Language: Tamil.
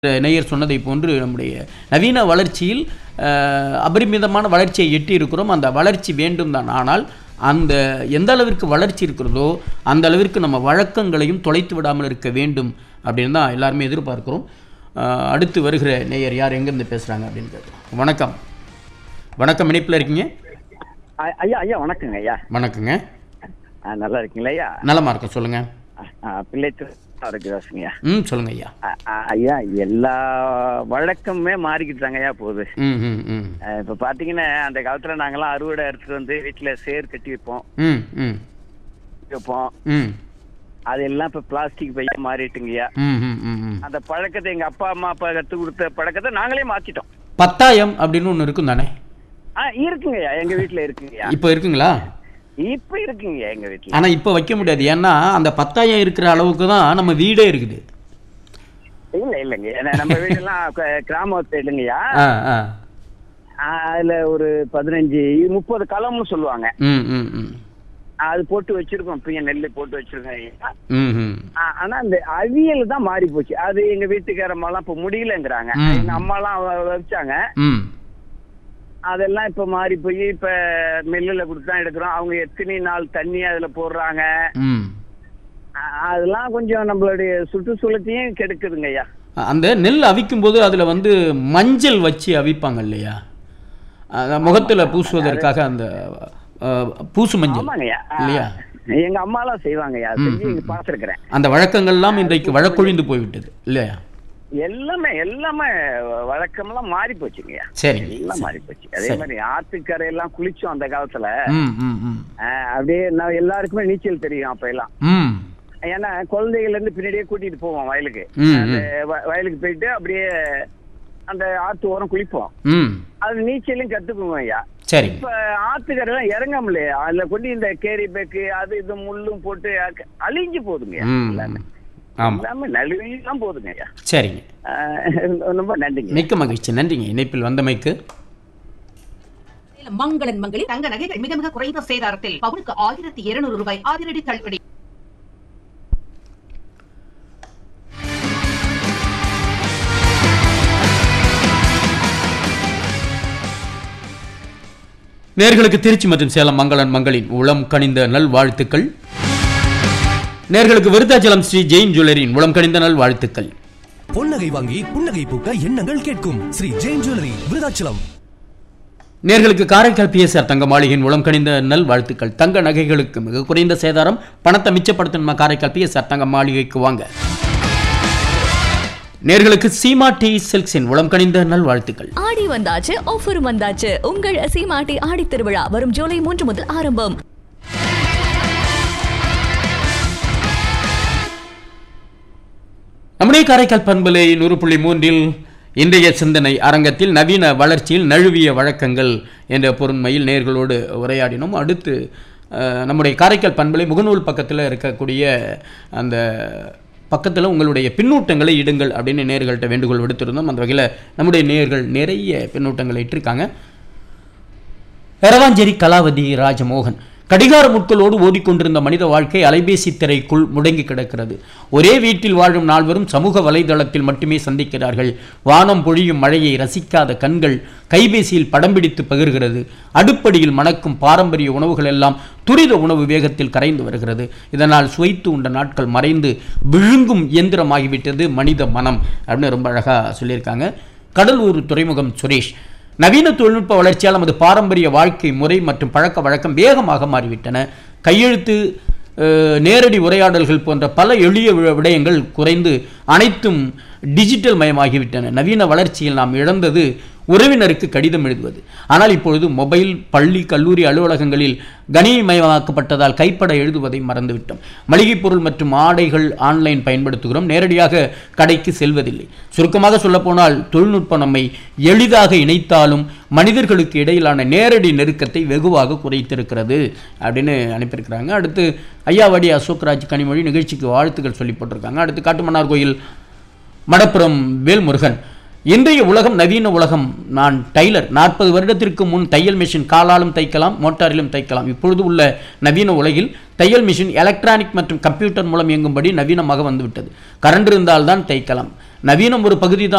நேயர் சொன்னதை போன்று நம்முடைய நவீன வளர்ச்சியில் அஹ், அபரிமிதமான வளர்ச்சியை எட்டி இருக்கிறோம் அந்த வளர்ச்சி வேண்டும் தான் ஆனால் அந்த எந்த அளவிற்கு வளர்ச்சி இருக்கிறதோ அந்த அளவிற்கு நம்ம வழக்கங்களையும் தொலைத்து விடாமல் இருக்க வேண்டும் அப்படின்னு தான் எல்லாருமே எதிர்பார்க்கிறோம் அஹ், அடுத்து வருகிற நேயர் யார் எங்கேருந்து பேசுகிறாங்க அப்படின்னு கேட்குறோம் வணக்கம் வணக்கம் இணைப்பில் இருக்கீங்க ஐ- ஐயா ஐயா வணக்கங்க ஐயா வணக்கங்க ஆ, நல்லா இருக்கீங்களா ஐயா நலமா இருக்கோம் சொல்லுங்கள் பிள்ளைத்து இருக்குதாசுங்க ஐயா ம் சொல்லுங்கள் ஐயா ஆ, ஆ, ஐயா எல்லா வழக்கமுமே மாறிக்கிட்டாங்க ஐயா போகுது ம் ம் ம் ஆ, இப்ப பாத்தீங்கன்னா அந்த காலத்துல நாங்கெல்லாம் அறுவடை எடுத்துட்டு வந்து வீட்டுல சேர் கட்டி வைப்போம் ம் ம் வைப்போம் ம் அதெல்லாம் இப்ப பிளாஸ்டிக் பையா மாறிட்டுங்க ஐயா ம் ம் ம் ம் அந்த பழக்கத்தை எங்க அப்பா அம்மா அப்பா கத்து கொடுத்த பழக்கத்தை நாங்களே மாத்திட்டோம் பத்தாயம் அப்படின்னு ஒன்று இருக்கும் தானே ஆ இருக்குங்க ஐயா எங்க வீட்டுல இருக்குங்கய்யா இப்போ இருக்குங்களா இப்ப இருக்குங்கய்யா எங்க வீட்டுல ஆனால் இப்போ வைக்க முடியாது ஏன்னா அந்த பத்தாயம் இருக்கிற அளவுக்கு தான் நம்ம வீடே இருக்குது இல்ல இல்லைங்க ஏன்னா நம்ம வீடெல்லாம் க- கிராமத்து இல்லைங்கய்யா ஆ ஆ அதுல ஒரு பதினஞ்சு முப்பது களம்னு சொல்லுவாங்க ம் ம் ம் அது போட்டு வச்சிருக்கோம் இப்பயும் நெல்லு போட்டு வச்சிருக்கோம் ஐயா. ம் ம் ஆ- ஆனா அந்த அவியல் தான் மாறி போச்சு அது எங்க வீட்டுக்காரம்மாலாம் இப்ப முடியலங்கிறாங்க ம். எங்க அம்மாலாம் வ- வச்சாங்க ம் அதெல்லாம் இப்ப மாறி போய் இப்ப மில்லுல கொடுத்து தான் எடுக்கிறோம் அவங்க எத்தனை நாள் தண்ணி அதுல போடுறாங்க ம் அ- அதெல்லாம் கொஞ்சம் நம்மளுடைய சுற்றுச்சூழத்தையும் கெடுக்குதுங்க ஐயா அந்த நெல் அவிக்கும் போது அதில் வந்து மஞ்சள் வச்சு அவிப்பாங்க இல்லையா அந்த முகத்தில் பூசுவதற்காக அந்த அஹ், பூசு மஞ்சள் ஆமாங்கய்யா ஆ. இல்லையா எங்க அம்மாலாம் செய்வாங்கய்யா செஞ்சு இங்க பார்த்துருக்கிறேன் அந்த வழக்கங்கள்லாம் இன்றைக்கு வழக்கொழிந்து போய்விட்டது இல்லையா எல்லாமே எல்லாமே வழக்கமெல்லாம் மாறி போச்சுங்கய்யா சரிங்க எல்லாம் மாறி போச்சு அதே சரி. மாதிரி ஆத்துக்கரையெல்லாம் குளிச்சோம் அந்த காலத்துல ம் ம் ம் ஆஹ் அப்படியே நான் எல்லாருக்குமே நீச்சல் தெரியும் அப்ப எல்லாம் ம் ஏன்னா குழந்தைகள்ல இருந்து பின்னாடியே கூட்டிட்டு போவோம் வயலுக்கு ம், அந்த ம். வ- வயலுக்கு போயிட்டு அப்படியே அந்த ஆத்து ஓரம் குளிப்போம் ம் அது நீச்சலையும் கத்துக்குவோம் ஐயா சரிங்க இப்ப ஆத்துக்கரையெல்லாம் இறங்க முடியல அதுல கொண்டு இந்த கேரி பேக்கு அது இது முள்ளும் போட்டு அக்க- அழிஞ்சு போகுதுங்க ம் எல்லாமே ஆமாம் எல்லாமே நழுவிலாம் போகுதுங்க ஐயா சரிங்க ஆஹ் ரொம்ப நன்றிங்க மிக்க மகிழ்ச்சி நன்றிங்க இணைப்பில் வந்தமைக்கு சேலம் மங்களன் மங்களில் தங்க நகைகள் மிக மிக குறைந்த சேதாரத்தில் பவுனுக்கு ஆயிரத்தி இருநூறு ரூபாய் அதிரடி தள்ளுபடி நேர்களுக்கு திருச்சி மற்றும் சேலம் மங்களன் மங்களின் உளம் கனிந்த நல்வாழ்த்துக்கள் நேர்களுக்கு விருத்தாச்சலம் ஸ்ரீ ஜெயின் ஜுவல்லரியின் உளம் கனிந்த நல்வாழ்த்துக்கள் பொன்னகை வாங்கி புன்னகை பூக்க எண்ணங்கள் கேட்கும் ஸ்ரீ ஜெயின் ஜுவல்லரி விருதாச்சலம் நேர்களுக்கு காரைக்கால் பிஎஸ்ஆர் தங்க மாளிகையின் உளம் கனிந்த நல்வாழ்த்துக்கள் தங்க நகைகளுக்கு மிக குறைந்த சேதாரம் பணத்தை மிச்சப்படுத்தணுமா காரைக்கால் பிஎஸ்ஆர் தங்க மாளிகைக்கு வாங்க நேர்களுக்கு சீமா டி சில்க்ஸின் உளம் கனிந்த நல்வாழ்த்துக்கள் ஆடி வந்தாச்சு ஆஃபரும் வந்தாச்சு உங்கள் சீமாட்டி ஆடி திருவிழா வரும் ஜூலை மூன்று முதல் ஆரம்பம் நம்முடைய காரைக்கால் பண்பலை நூறு புள்ளி மூன்றில் இன்றைய சிந்தனை அரங்கத்தில் நவீன வளர்ச்சியில் நழுவிய வழக்கங்கள் என்ற பொருண்மையில் நேர்களோடு உரையாடினோம் அடுத்து அஹ், நம்முடைய காரைக்கால் பண்பலை முகநூல் பக்கத்தில் இருக்கக்கூடிய அந்த பக்கத்தில் உங்களுடைய பின்னூட்டங்களை இடுங்கள் அப்படின்னு நேர்கள்ட்ட வேண்டுகோள் விடுத்திருந்தோம் அந்த வகையில் நம்முடைய நேர்கள் நிறைய பின்னூட்டங்களை இட்டிருக்காங்க எரவாஞ்சேரி கலாவதி ராஜமோகன் கடிகார முட்களோடு ஓடிக்கொண்டிருந்த மனித வாழ்க்கை அலைபேசி திரைக்குள் முடங்கி கிடக்கிறது ஒரே வீட்டில் வாழும் நால்வரும் சமூக வலைதளத்தில் மட்டுமே சந்திக்கிறார்கள் வானம் பொழியும் மழையை ரசிக்காத கண்கள் கைபேசியில் படம் பிடித்து பகிர்கிறது அடுப்படியில் மணக்கும் பாரம்பரிய உணவுகள் எல்லாம் துரித உணவு வேகத்தில் கரைந்து வருகிறது இதனால் சுவைத்து உண்ட நாட்கள் மறைந்து விழுங்கும் இயந்திரமாகிவிட்டது மனித மனம் அப்படின்னு ரொம்ப அழகாக சொல்லியிருக்காங்க கடலூர் துறைமுகம் சுரேஷ் நவீன தொழில்நுட்ப வளர்ச்சியால் நமது பாரம்பரிய வாழ்க்கை முறை மற்றும் பழக்க வழக்கம் வேகமாக மாறிவிட்டன கையெழுத்து அஹ், நேரடி உரையாடல்கள் போன்ற பல எளிய வி- விடயங்கள் குறைந்து அனைத்தும் டிஜிட்டல் மயமாகிவிட்டன நவீன வளர்ச்சியில் நாம் இழந்தது உறவினருக்கு கடிதம் எழுதுவது ஆனால் இப்பொழுது மொபைல் பள்ளி கல்லூரி அலுவலகங்களில் கணினிமயமாக்கப்பட்டதால் கைப்பட எழுதுவதை மறந்துவிட்டோம் மளிகைப் பொருள் மற்றும் ஆடைகள் ஆன்லைன் பயன்படுத்துகிறோம் நேரடியாக கடைக்கு செல்வதில்லை சுருக்கமாக சொல்லப்போனால் தொழில்நுட்பம் நம்மை எளிதாக இணைத்தாலும் மனிதர்களுக்கு இடையிலான நேரடி நெருக்கத்தை வெகுவாக குறைத்திருக்கிறது அப்படின்னு அனுப்பியிருக்கிறாங்க அடுத்து ஐயாவாடி அசோக்ராஜ் கனிமொழி நிகழ்ச்சிக்கு வாழ்த்துக்கள் சொல்லி போட்டிருக்காங்க அடுத்து காட்டுமன்னார் கோயில் மடப்புறம் வேல்முருகன் இன்றைய உலகம் நவீன உலகம் நான் டைலர் நாற்பது வருடத்திற்கு முன் தையல் மிஷின் காலாலும் தைக்கலாம் மோட்டாரிலும் தைக்கலாம் இப்பொழுது உள்ள நவீன உலகில் தையல் மிஷின் எலக்ட்ரானிக் மற்றும் கம்ப்யூட்டர் மூலம் இயங்கும்படி நவீனமாக வந்துவிட்டது கரண்ட் இருந்தால்தான் தைக்கலாம் நவீனம் ஒரு பகுதி